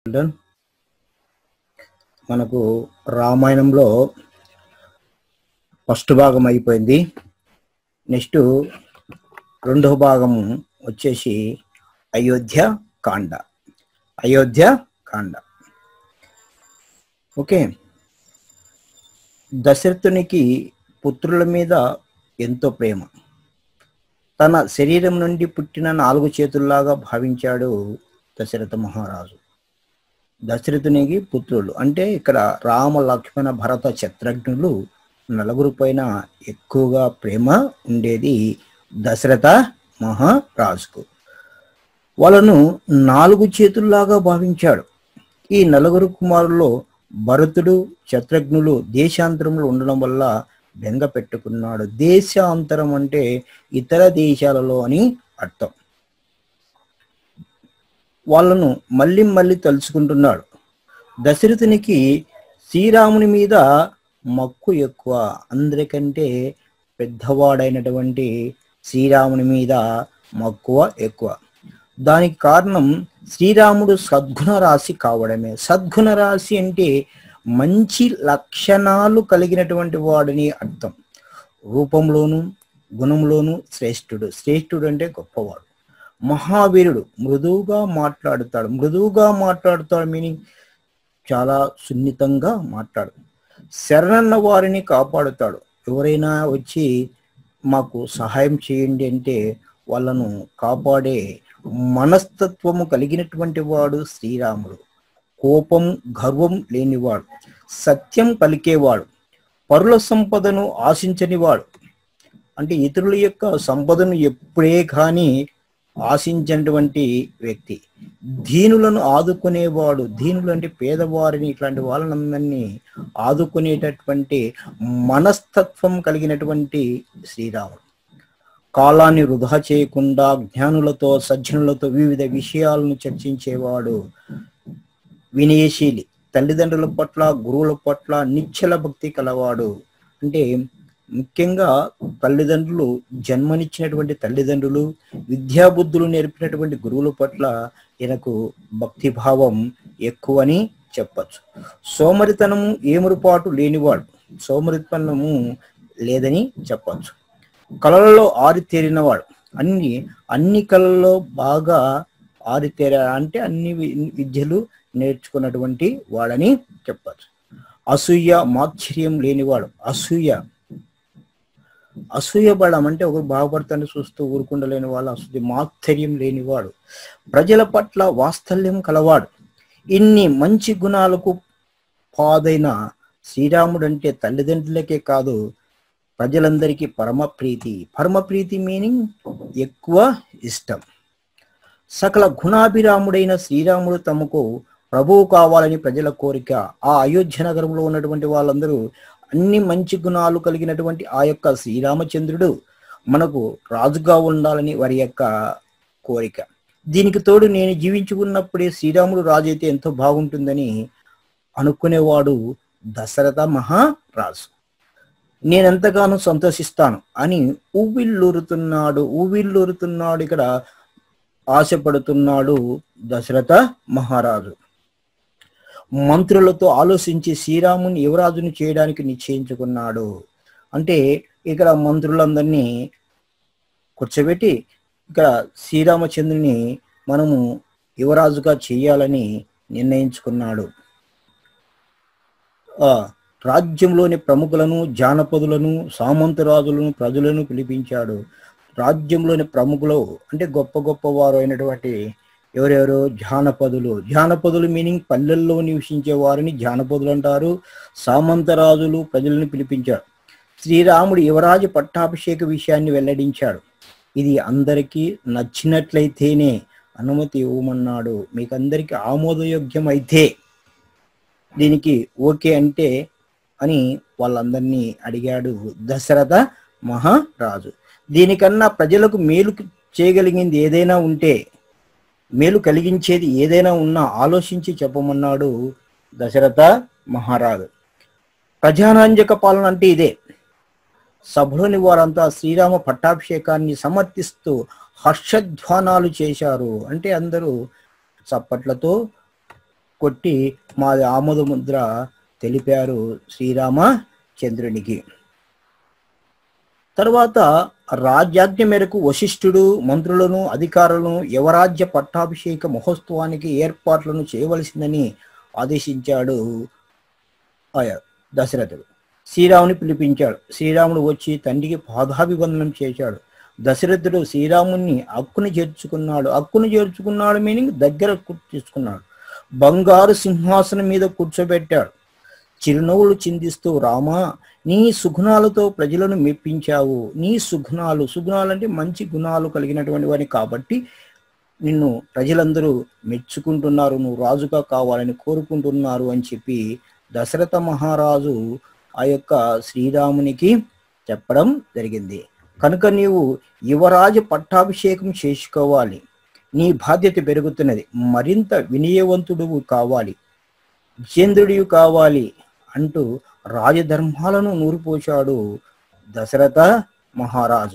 Done మనకు రామాయణంలో first భాగం అయిపోయింది నెక్స్ట్ రెండవ భాగము వచ్చేసి అయోధ్య కాండ అయోధ్య కాండ ఓకే దశరథునికి పుత్రుల మీద ఎంతో ప్రేమ తన శరీరం నుండి పుట్టిన నాలుగు చేతుల్లాగా భావించాడు దశరథ మహారాజు దశరథునికి పుత్రులు అంటే ఇక్కడ రామ లక్ష్మణ భరత శత్రుఘ్నులు నలుగురు పైన ఎక్కువగా ప్రేమ ఉండేది దశరథ మహారాజుకు వాళ్ళను నాలుగు చేతుల్లాగా భావించాడు ఈ నలుగురు కుమారుల్లో భరతుడు శత్రుఘ్నులు దేశాంతరంలో ఉండడం వల్ల బెంగ పెట్టుకున్నాడు దేశాంతరం అంటే ఇతర దేశాలలో అని అర్థం వాళ్ళను మళ్ళీ మళ్ళీ తలుచుకుంటున్నాడు దశరథునికి శ్రీరాముని మీద మక్కు ఎక్కువ అందరికంటే పెద్దవాడైనటువంటి శ్రీరాముని మీద మక్కువ ఎక్కువ దానికి కారణం శ్రీరాముడు సద్గుణ రాశి కావడమే సద్గుణ రాశి అంటే మంచి లక్షణాలు కలిగినటువంటి వాడని అర్థం రూపంలోను గుణంలోను శ్రేష్ఠుడు శ్రేష్ఠుడు అంటే గొప్పవాడు మహావీరుడు మృదువుగా మాట్లాడుతాడు మృదువుగా మాట్లాడుతాడు మీనింగ్ చాలా సున్నితంగా మాట్లాడు శరణన్న వారిని కాపాడుతాడు ఎవరైనా వచ్చి మాకు సహాయం చేయండి అంటే వాళ్ళను కాపాడే మనస్తత్వము కలిగినటువంటి వాడు శ్రీరాముడు కోపం గర్వం లేనివాడు సత్యం పలికేవాడు పరుల సంపదను ఆశించనివాడు అంటే ఇతరుల యొక్క సంపదను ఎప్పుడే కానీ ఆశించినటువంటి వ్యక్తి దీనులను ఆదుకునేవాడు దీనులు అంటే పేదవారిని ఇట్లాంటి వాళ్ళనందరినీ ఆదుకునేటటువంటి మనస్తత్వం కలిగినటువంటి శ్రీరాముడు కాలాన్ని వృధా చేయకుండా జ్ఞానులతో సజ్జనులతో వివిధ విషయాలను చర్చించేవాడు వినయశీలి తల్లిదండ్రుల పట్ల గురువుల పట్ల నిశ్చల భక్తి కలవాడు అంటే ముఖ్యంగా తల్లిదండ్రులు జన్మనిచ్చినటువంటి తల్లిదండ్రులు విద్యాబుద్ధులు నేర్పినటువంటి గురువుల పట్ల ఈయనకు భక్తిభావం ఎక్కువని చెప్పచ్చు సోమరితనము ఏమరుపాటు లేనివాడు సోమరితనము లేదని చెప్పచ్చు కళలలో ఆరితేరినవాడు అన్ని అన్ని కళల్లో బాగా ఆరితేర అంటే అన్ని వి- విద్యలు నేర్చుకున్నటువంటి వాడని చెప్పచ్చు అసూయ మాత్సర్యం లేనివాడు అసూయ అసూయ పడడం అంటే ఒకరు బాగుపడతాన్ని చూస్తూ ఊరుకుండలేని వాళ్ళు అసూయ మాత్సర్యం లేనివాడు ప్రజల పట్ల వాత్సల్యం కలవాడు ఇన్ని మంచి గుణాలకు పాదైన శ్రీరాముడు అంటే తల్లిదండ్రులకే కాదు ప్రజలందరికీ పరమ ప్రీతి పరమ ప్రీతి మీనింగ్ ఎక్కువ ఇష్టం సకల గుణాభిరాముడైన శ్రీరాముడు తమకు ప్రభువు కావాలని ప్రజల కోరిక ఆ అయోధ్య నగరంలో ఉన్నటువంటి వాళ్ళందరూ అన్ని మంచి గుణాలు కలిగినటువంటి ఆ యొక్క శ్రీరామచంద్రుడు మనకు రాజుగా ఉండాలని వారి యొక్క కోరిక దీనికి తోడు నేను జీవించుకున్నప్పుడే శ్రీరాముడు రాజు అయితే ఎంతో బాగుంటుందని అనుకునేవాడు దశరథ మహారాజు నేనెంతగానో సంతోషిస్తాను అని ఊవిల్లూరుతున్నాడు ఊవిల్లూరుతున్నాడు ఇక్కడ ఆశపడుతున్నాడు దశరథ మహారాజు మంత్రులతో ఆలోచించి శ్రీరాముని యువరాజుని చేయడానికి నిశ్చయించుకున్నాడు అంటే ఇక్కడ మంత్రులందరినీ కూర్చోబెట్టి ఇక్కడ శ్రీరామచంద్రుని మనము యువరాజుగా చేయాలని నిర్ణయించుకున్నాడు ఆ రాజ్యంలోని ప్రముఖులను జానపదులను సామంతరాజులను ప్రజలను పిలిపించాడు రాజ్యంలోని ప్రముఖులు అంటే గొప్ప గొప్ప వారు అయినటువంటి ఎవరెవరు జానపదులు జానపదులు మీనింగ్ పల్లెల్లో నివసించే వారిని జానపదులు అంటారు సామంతరాజులు ప్రజలను పిలిపించాడు శ్రీరాముడు యువరాజు పట్టాభిషేక విషయాన్ని వెల్లడించాడు ఇది అందరికీ నచ్చినట్లయితేనే అనుమతి ఇవ్వమన్నాడు మీకు అందరికీ ఆమోదయోగ్యం అయితే దీనికి ఓకే అంటే అని వాళ్ళందరినీ అడిగాడు దశరథ మహారాజు దీనికన్నా ప్రజలకు మేలు చేయగలిగింది ఏదైనా ఉంటే మేలు కలిగించేది ఏదైనా ఉన్నా ఆలోచించి చెప్పమన్నాడు దశరథ మహారాజు ప్రజానాంజక పాలన అంటే ఇదే సభలోని వారంతా శ్రీరామ పట్టాభిషేకాన్ని సమర్థిస్తూ హర్షధ్వానాలు చేశారు అంటే అందరూ చప్పట్లతో కొట్టి మాది ఆమోద ముద్ర తెలిపారు శ్రీరామచంద్రునికి తర్వాత రాజ్యాజ్ఞ మేరకు వశిష్ఠుడు మంత్రులను అధికారులను యువరాజ్య పట్టాభిషేక మహోత్సవానికి ఏర్పాట్లను చేయవలసిందని ఆదేశించాడు ఆయన దశరథుడు శ్రీరాముని పిలిపించాడు శ్రీరాముడు వచ్చి తండ్రికి పాదాభివందనం చేశాడు దశరథుడు శ్రీరాముని అక్కుని చేర్చుకున్నాడు అక్కుని చేర్చుకున్నాడు మీనింగ్ దగ్గర తీసుకున్నాడు బంగారు సింహాసనం మీద కూర్చోబెట్టాడు చిరునవ్వులు చిందిస్తూ రామా నీ సుగుణాలతో ప్రజలను మెప్పించావు నీ సుగుణాలు సుగుణాలు అంటే మంచి గుణాలు కలిగినటువంటి వాడిని కాబట్టి నిన్ను ప్రజలందరూ మెచ్చుకుంటున్నారు నువ్వు రాజుగా కావాలని కోరుకుంటున్నారు అని చెప్పి దశరథ మహారాజు ఆ యొక్క శ్రీరామునికి చెప్పడం జరిగింది కనుక నీవు యువరాజు పట్టాభిషేకం చేసుకోవాలి నీ బాధ్యత పెరుగుతున్నది మరింత వినయవంతుడు కావాలి జితేంద్రుడివి కావాలి అంటూ రాజధర్మాలను నూరిపోశాడు దశరథ మహారాజు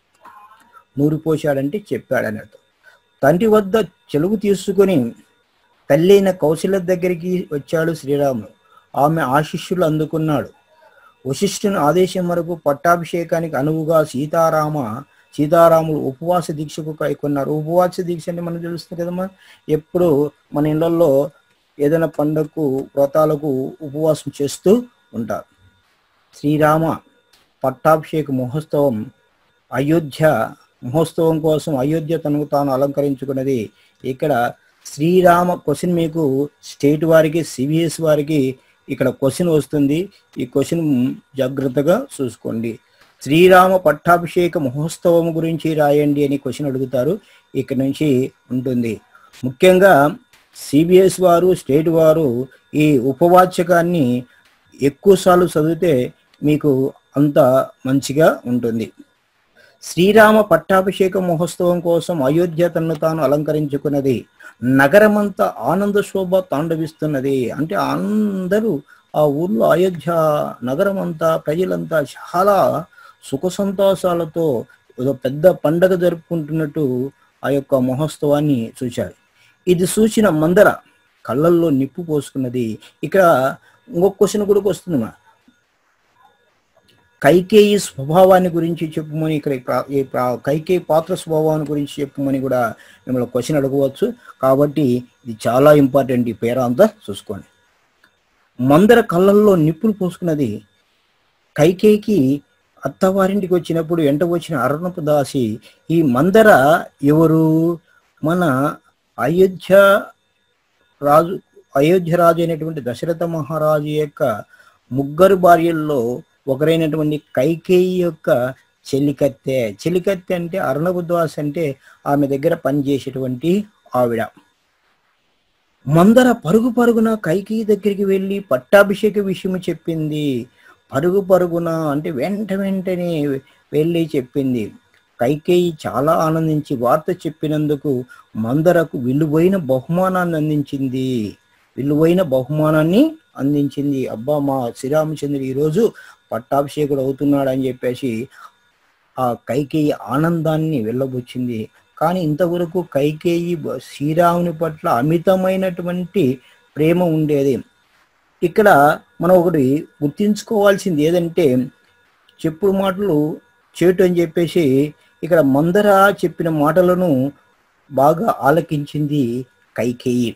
నూరిపోశాడంటే చెప్పాడని అర్థం తండ్రి వద్ద చెలుగు తీసుకుని తల్లైన కౌశల్య దగ్గరికి వచ్చాడు శ్రీరాముడు ఆమె ఆశిష్యులు అందుకున్నాడు వశిష్ఠుని ఆదేశం వరకు పట్టాభిషేకానికి అనువుగా సీతారామ సీతారాములు ఉపవాస దీక్షకు కైకొన్నారు ఉపవాస దీక్ష అంటే మనకు తెలుస్తుంది కదమ్మా ఎప్పుడు మన ఇళ్లలో ఏదైనా పండగకు వ్రతాలకు ఉపవాసం చేస్తూ ఉంటారు శ్రీరామ పట్టాభిషేక మహోత్సవం అయోధ్య మహోత్సవం కోసం అయోధ్య తనకు తాను అలంకరించుకున్నది ఇక్కడ శ్రీరామ క్వశ్చన్ మీకు స్టేట్ వారికి సిబిఎస్ వారికి ఇక్కడ క్వశ్చన్ వస్తుంది ఈ క్వశ్చన్ జాగ్రత్తగా చూసుకోండి శ్రీరామ పట్టాభిషేక మహోత్సవం గురించి రాయండి అని క్వశ్చన్ అడుగుతారు ఇక్కడ నుంచి ఉంటుంది ముఖ్యంగా సిబిఎస్ వారు స్టేట్ వారు ఈ ఉపవాచకాన్ని ఎక్కువసార్లు చదివితే మీకు అంత మంచిగా ఉంటుంది శ్రీరామ పట్టాభిషేక మహోత్సవం కోసం అయోధ్య తనను తాను అలంకరించుకున్నది నగరమంతా ఆనంద శోభ తాండవిస్తున్నది అంటే అందరూ ఆ ఊర్లో అయోధ్య నగరం అంతా ప్రజలంతా చాలా సుఖ సంతోషాలతో ఏదో పెద్ద పండగ జరుపుకుంటున్నట్టు ఆ యొక్క మహోత్సవాన్ని చూశారు ఇది చూసిన మందర కళ్ళల్లో నిప్పు పోసుకున్నది ఇక్కడ ఇంకొక క్వశ్చన్ కూడా వస్తుంది మా కైకేయి స్వభావాన్ని గురించి చెప్పమని ఇక్కడ ఈ ప్రా- ఈ ప్రా- కైకేయి పాత్ర స్వభావాన్ని గురించి చెప్పమని కూడా మిమ్మల్ని క్వశ్చన్ అడగవచ్చు కాబట్టి ఇది చాలా ఇంపార్టెంట్ ఈ పేర అంతా చూసుకోండి మందర కళ్ళల్లో నిప్పులు పోసుకున్నది కైకేయికి అత్తవారింటికి వచ్చినప్పుడు వెంట వచ్చిన అరుణపు దాసి ఈ మందర ఎవరు మన అయోధ్య రాజు అయోధ్య రాజు అయినటువంటి దశరథ మహారాజు యొక్క ముగ్గురు భార్యల్లో ఒకరైనటువంటి కైకేయి యొక్క చెలికత్తె చెలికత్తె అంటే అరుణపు దాస్ అంటే ఆమె దగ్గర పనిచేసేటువంటి ఆవిడ మందర పరుగు పరుగున కైకేయి దగ్గరికి వెళ్ళి పట్టాభిషేక విషయం చెప్పింది పరుగు పరుగున అంటే వెంట వెంటనే వెళ్ళి చెప్పింది కైకేయి చాలా ఆనందించి వార్త చెప్పినందుకు మందరకు విలువైన బహుమానాన్ని అందించింది విలువైన బహుమానాన్ని అందించింది అబ్బా మా శ్రీరామచంద్రుడు ఈరోజు పట్టాభిషేకుడు అవుతున్నాడు అని చెప్పేసి ఆ కైకేయి ఆనందాన్ని వెళ్ళబుచ్చింది కానీ ఇంతవరకు కైకేయి బ- శ్రీరాముని పట్ల అమితమైనటువంటి ప్రేమ ఉండేది ఇక్కడ మనం ఒకటి గుర్తించుకోవాల్సింది ఏదంటే చెప్పుడు మాటలు చేటు అని చెప్పేసి ఇక్కడ మందర చెప్పిన మాటలను బాగా ఆలకించింది కైకేయి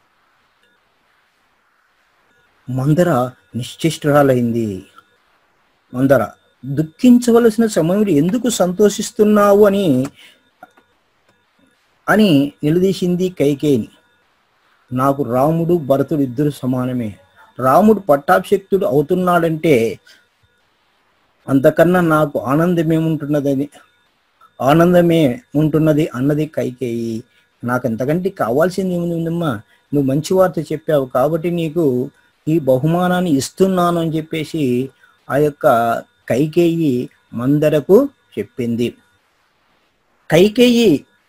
మందర నిశ్చేష్టురాలైంది మందర దుఃఖించవలసిన సమయంలో ఎందుకు సంతోషిస్తున్నావు అని అని నిలదీసింది కైకేయిని నాకు రాముడు భరతుడు ఇద్దరు సమానమే రాముడు పట్టాభిషక్తుడు అవుతున్నాడంటే అంతకన్నా నాకు ఆనందమేముంటున్నదని ఆనందమే ఉంటున్నది అన్నది కైకేయి నాకు ఎంతకంటే కావాల్సింది ఏముందమ్మా నువ్వు మంచి వార్త చెప్పావు కాబట్టి నీకు ఈ బహుమానాన్ని ఇస్తున్నాను అని చెప్పేసి ఆ యొక్క కైకేయి మందరకు చెప్పింది కైకేయి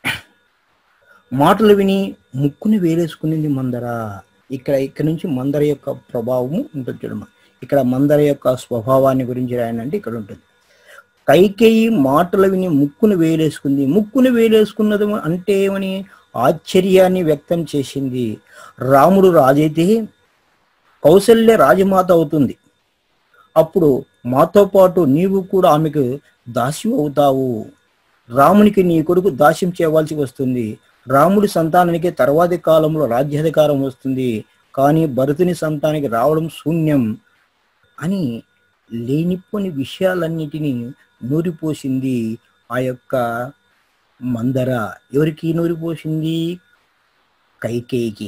మాటలు విని ముక్కుని వేలేసుకునింది మందర ఇక్కడ ఇక్కడ నుంచి మందర యొక్క ప్రభావము ఉంటుంది చూడమ్మా ఇక్కడ మందర యొక్క స్వభావాన్ని గురించి రాయనంటే ఇక్కడ ఉంటుంది కైకేయి మాటలు విని ముక్కును వేలేసుకుంది ముక్కును వేలేసుకున్నది అంటే ఏమని ఆశ్చర్యాన్ని వ్యక్తం చేసింది రాముడు రాజైతే కౌశల్య రాజమాత అవుతుంది అప్పుడు మాతో పాటు నీవు కూడా ఆమెకు దాసి అవుతావు రామునికి నీ కొడుకు దాస్యం చేయవలసి వస్తుంది రాముడి సంతానానికి తర్వాతి కాలంలో రాజ్యాధికారం వస్తుంది కానీ భరతుని సంతానానికి రావడం శూన్యం అని లేనిపోని విషయాలన్నిటినీ నూరిపోసింది ఆ యొక్క మందర ఎవరికి నూరిపోసింది కైకేయికి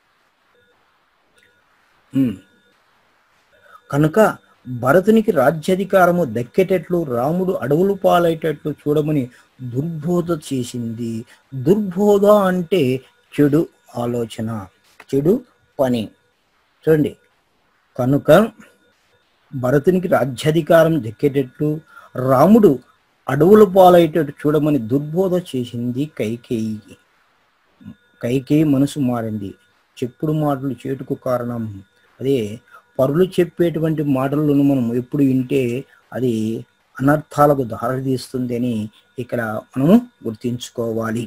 ఉమ్. కనుక భరతునికి రాజ్యాధికారము దక్కేటట్లు రాముడు అడవులు పాలయ్యేటట్లు చూడమని దుర్బోధ చేసింది దుర్బోధ అంటే చెడు ఆలోచన చెడు పని చూడండి కనుక భరతునికి రాజ్యాధికారం దక్కేటట్లు రాముడు అడవుల పాలయ్యేటట్టు చూడమని దుర్బోధ చేసింది కైకేయి కైకేయి మనసు మారింది చెప్పుడు మాటలు చేటుకు కారణం అదే పరులు చెప్పేటువంటి మాటలను మనం ఎప్పుడు వింటే అది అనర్థాలకు దారితీస్తుంది అని ఇక్కడ మనము గుర్తించుకోవాలి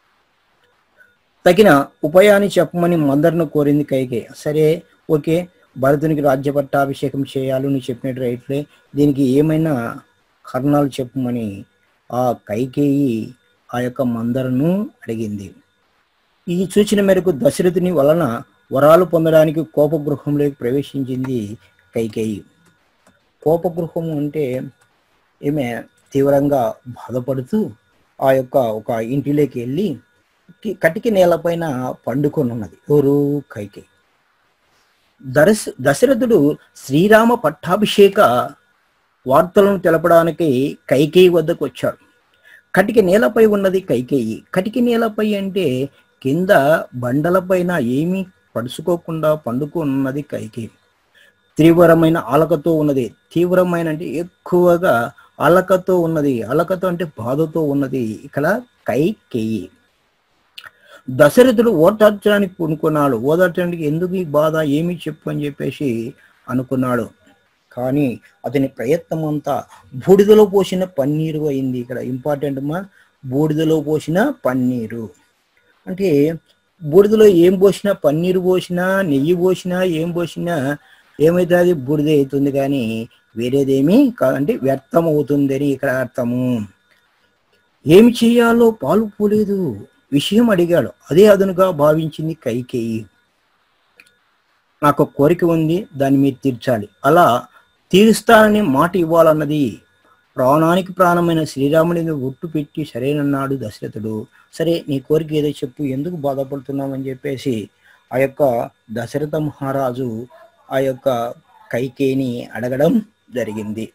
తగిన ఉపాయాన్ని చెప్పమని మందరిని కోరింది కైకే సరే ఓకే భరతునికి రాజ్య పట్టాభిషేకం చేయాలి నువ్వు చెప్పినట్టు రైట్లే దీనికి ఏమైనా కారణాలు చెప్పమని ఆ కైకేయి ఆ యొక్క మందరను అడిగింది ఈ సూచన మేరకు దశరథుని వలన వరాలు పొందడానికి కోపగృహంలోకి ప్రవేశించింది కైకేయి కోపగృహం అంటే ఈమె తీవ్రంగా బాధపడుతూ ఆ యొక్క ఒక ఇంటిలోకి వెళ్ళి కి- కటిక నేలపైన పండుకొని ఉన్నది ఎవరు కైకేయి దరస్ దశరథుడు శ్రీరామ పట్టాభిషేక వార్తలను తెలపడానికి కైకేయి వద్దకు వచ్చాడు కటిక నేలపై ఉన్నది కైకేయి కటిక నేలపై అంటే కింద బండలపైన ఏమీ పడుచుకోకుండా పండుకున్నది కైకేయి తీవ్రమైన ఆలకతో ఉన్నది తీవ్రమైన అంటే ఎక్కువగా అలకతో ఉన్నది అలకతో అంటే బాధతో ఉన్నది ఇక్కడ కైకేయి దశరథుడు ఓదార్చడానికి పూనుకున్నాడు ఓదార్చడానికి ఎందుకు ఈ బాధ ఏమి చెప్పు అని చెప్పేసి అనుకున్నాడు కానీ అతని ప్రయత్నం అంతా బూడిదలో పోసిన పన్నీరు అయింది ఇక్కడ ఇంపార్టెంట్ మా బూడిదలో పోసిన పన్నీరు అంటే బూడిదలో ఏం పోసినా పన్నీరు పోసినా నెయ్యి పోసినా ఏం పోసినా ఏమైతే అది బూడిద అవుతుంది కానీ వేరేదేమీ కాదంటే వ్యర్థం అవుతుందని ఇక్కడ అర్థము ఏమి చేయాలో పాలు పోలేదు విషయం అడిగాడు అదే అదనుగా భావించింది కైకేయి నాకు ఒక కోరిక ఉంది దాన్ని మీరు తీర్చాలి అలా తీరుస్తానని మాట ఇవ్వాలన్నది ప్రాణానికి ప్రాణమైన శ్రీరాముడిని ఒట్టు పెట్టి సరేనన్నాడు దశరథుడు సరే నీ కోరిక ఏదో చెప్పు ఎందుకు బాధపడుతున్నామని చెప్పేసి ఆ యొక్క దశరథ మహారాజు ఆ యొక్క కైకేయిని అడగడం జరిగింది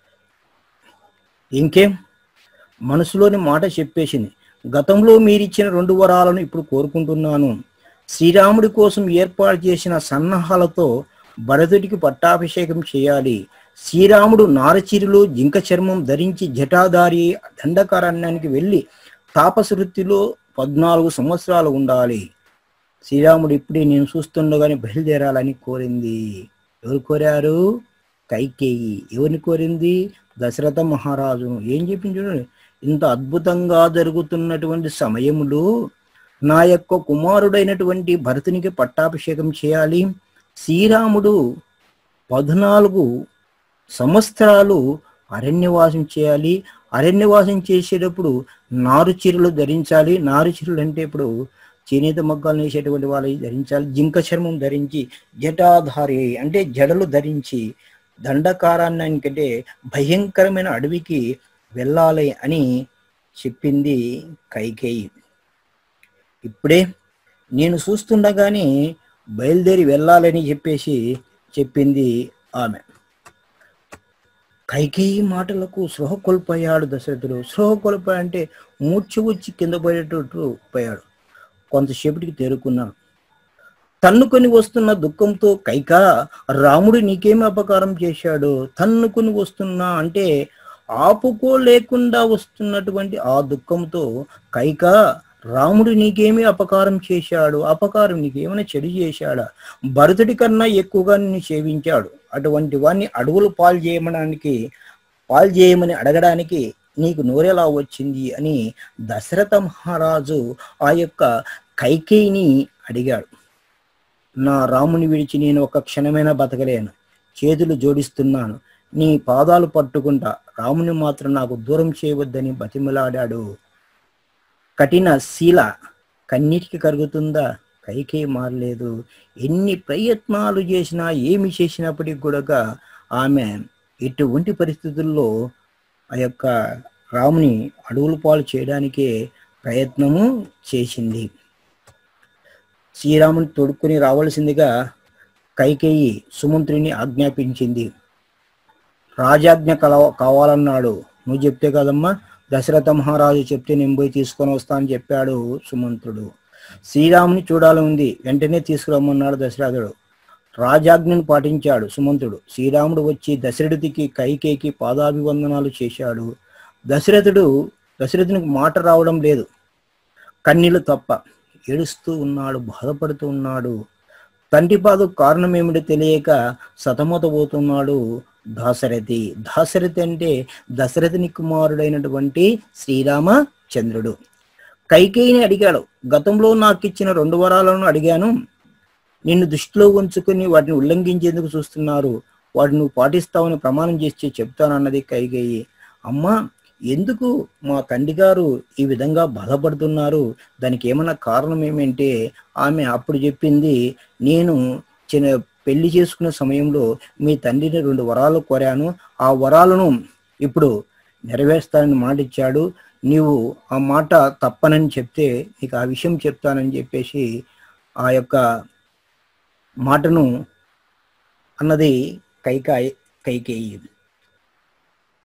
ఇంకేం మనసులోని మాట చెప్పేసింది గతంలో మీరిచ్చిన రెండు వరాలను ఇప్పుడు కోరుకుంటున్నాను శ్రీరాముడి కోసం ఏర్పాటు చేసిన సన్నాహాలతో భరతుడికి పట్టాభిషేకం చేయాలి శ్రీరాముడు నారచిరులు జింక చర్మం ధరించి జటాధారి దండకారణ్యానికి వెళ్ళి తాపస వృత్తిలో పద్నాలుగు సంవత్సరాలు ఉండాలి శ్రీరాముడు ఇప్పుడే నేను చూస్తుండగానే బయలుదేరాలని కోరింది ఎవరు కోరారు కైకేయి ఎవరిని కోరింది దశరథ మహారాజును ఏం చెప్పింది చూడండి ఇంత అద్భుతంగా జరుగుతున్నటువంటి సమయములో నా యొక్క కుమారుడైనటువంటి భరతునికి పట్టాభిషేకం చేయాలి శ్రీరాముడు పద్నాలుగు సంవత్సరాలు అరణ్యవాసం చేయాలి అరణ్యవాసం చేసేటప్పుడు నారు చీరలు ధరించాలి నారు చీరలు అంటే ఇప్పుడు చేనేత మగ్గాలు వేసేటువంటి వాళ్ళు ధరించాలి జింక చర్మం ధరించి జటాధారి అంటే జడలు ధరించి దండకారాన్నికంటే భయంకరమైన అడవికి వెళ్ళాలి అని చెప్పింది కైకేయి ఇప్పుడే నేను చూస్తుండగానే బయలుదేరి వెళ్ళాలని చెప్పేసి చెప్పింది ఆమె కైకేయి మాటలకు సృహ కోల్పోయాడు దశరథుడు సృహ కోల్పోయా అంటే మూర్ఛ వచ్చి కింద పడేటట్టు పోయాడు కొంతసేపటికి తేరుకున్నాడు తన్నుకొని వస్తున్న దుఃఖంతో కైక రాముడు నీకేమి అపకారం చేశాడు తన్నుకొని వస్తున్నా అంటే ఆపుకోలేకుండా వస్తున్నటువంటి ఆ దుఃఖంతో కైక రాముడు నీకేమి అపకారం చేశాడు అపకారం నీకేమైనా చెడు చేశాడా భరతుడి కన్నా ఎక్కువగా నిన్ను సేవించాడు అటువంటి వాడిని అడవులు పాలు చేయమడానికి పాలు చేయమని అడగడానికి నీకు నోరెలా వచ్చింది అని దశరథ మహారాజు ఆ యొక్క కైకేయిని అడిగాడు నా రాముని విడిచి నేను ఒక క్షణమైనా బతకలేను చేతులు జోడిస్తున్నాను నీ పాదాలు పట్టుకుంటా రాముని మాత్రం నాకు దూరం చేయవద్దని బతిమలాడాడు కఠిన శీల కన్నీటికి కరుగుతుందా కైకేయి మారలేదు ఎన్ని ప్రయత్నాలు చేసినా ఏమి చేసినప్పటికి కూడా ఆమె ఎటువంటి పరిస్థితుల్లో ఆ యొక్క రాముని అడవుల పాలు చేయడానికే ప్రయత్నము చేసింది శ్రీరాముని తొడుక్కుని రావాల్సిందిగా కైకేయి సుమంత్రుని ఆజ్ఞాపించింది రాజాజ్ఞ కల కావాలన్నాడు నువ్వు చెప్తే కదమ్మా దశరథ మహారాజు చెప్తే నేను పోయి తీసుకొని వస్తా అని చెప్పాడు సుమంత్రుడు శ్రీరాముని చూడాలని ఉంది వెంటనే తీసుకురమ్మన్నాడు దశరథుడు రాజాజ్ఞను పాటించాడు సుమంతుడు శ్రీరాముడు వచ్చి దశరథుడికి కైకేయికి పాదాభివందనాలు చేశాడు దశరథుడు దశరథునికి మాట రావడం లేదు కన్నీళ్ళు తప్ప ఏడుస్తూ ఉన్నాడు బాధపడుతూ ఉన్నాడు తండ్రి బాధ కారణం ఏమిటో తెలియక సతమతపోతున్నాడు దాశరథి దాశరథి అంటే దశరథుని కుమారుడైనటువంటి శ్రీరామచంద్రుడు కైకేయిని అడిగాడు గతంలో నాకు ఇచ్చిన రెండు వరాలను అడిగాను నిన్ను దృష్టిలో ఉంచుకుని వాటిని ఉల్లంఘించేందుకు చూస్తున్నారు వాటిని నువ్వు పాటిస్తావని ప్రమాణం చేసి చెప్తానన్నది కైకేయి అమ్మా ఎందుకు మా తండ్రి గారు ఈ విధంగా బాధపడుతున్నారు దానికి ఏమన్నా కారణం ఏమంటే ఆమె అప్పుడు చెప్పింది నేను చిన్న పెళ్లి చేసుకునే సమయంలో మీ తండ్రిని రెండు వరాలు కోరాను ఆ వరాలను ఇప్పుడు నెరవేర్స్తానని మాట ఇచ్చాడు నీవు ఆ మాట తప్పనని చెప్తే నీకు ఆ విషయం చెప్తానని చెప్పేసి ఆ యొక్క మాటను అన్నది కైకాయి కైకేయి